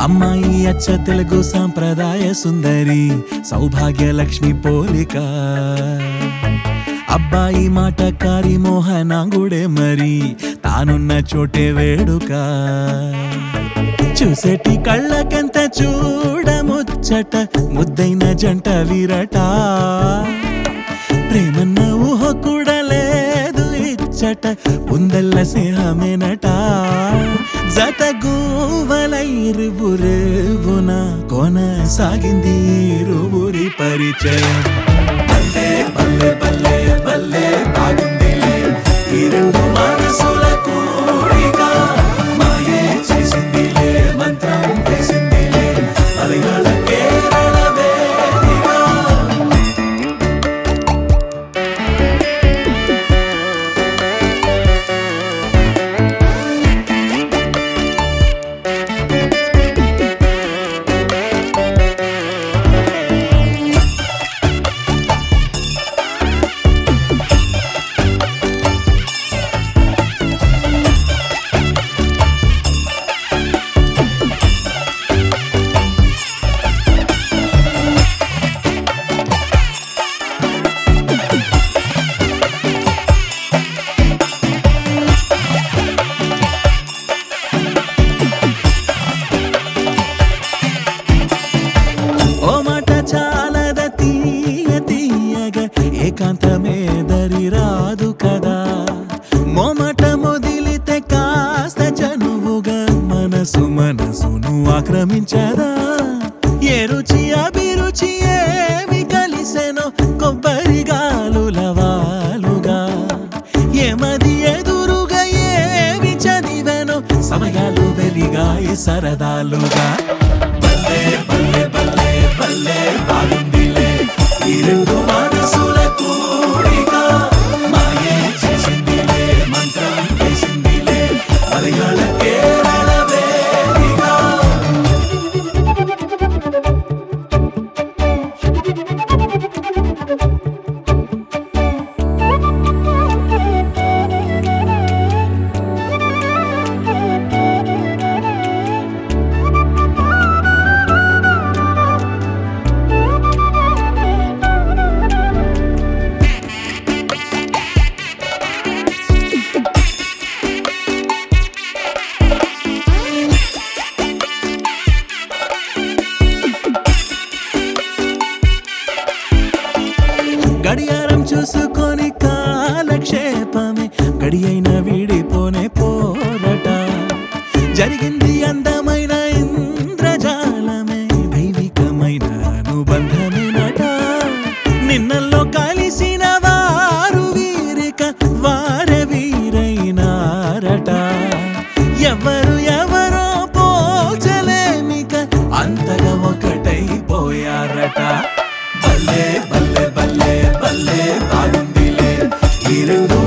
అమ్మాయి అచ్చ తెలుగు సాంప్రదాయ సుందరి సౌభాగ్య లక్ష్మి పోలిక అబ్బాయి మాటకారి మోహనాంగుడే మరి తానున్న చోటే వేడుక చూసేటి కళ్ళకెంత చూడముచ్చట ముద్దైన జంట వీరట ప్రేమన్న ఊహ కూడా లేదు ఇచ్చట ఉందల్ల స్నేహమేనట జత గూవలైరువురేవున కొనసాగింది ఇరువురి పరిచయం బల్లే బల్లే బల్లే బల్లే బాగుందిలే ఈ రెండు మనసుల కూడిక మాయే చేసిందిలే మంత్రం వేసిందిలే మలయాళ కేరళ వేదిక ఓ మాట చాలద తీయ తీయగా ఏకాంతమే దరి రాదు కదా మోమాట మొదిలితే కాస్త చనువుగా మనసు మనసును ఆక్రమించదా ఏ రుచి అభిరుచి ఏమి కలిసెనో కొబ్బరి గాలుల వాలుగా ఏమది ఎదురుగా ఏమి చదివెనో సమయాలు వెలిగాయి సరదాలుగా బల్లే బల్లే బల్లే బల్లే బాగుందిలే ఈ రెండు మనసుల కూడిక మాయే చేసిందిలే మంత్రం వేసిందిలే మలయాళ కేరళ వేదిక గడియారం చూసుకొని కాలక్షేపమే గడి అయిన వీడిపోనే పోరట జరిగింది అందమైన ఇంద్రజాలమే దైవికమైన అనుబంధమేనట నిన్నల్లో కలిసిన వారు వీరిక వారే వీరైనారట ఎవరు ఎవరో పోల్చలేమిక అంతగా ఒకటైపోయారట బల్లే బల్లే బల్లే బల్లే బాగుందిలే ఈ రెండు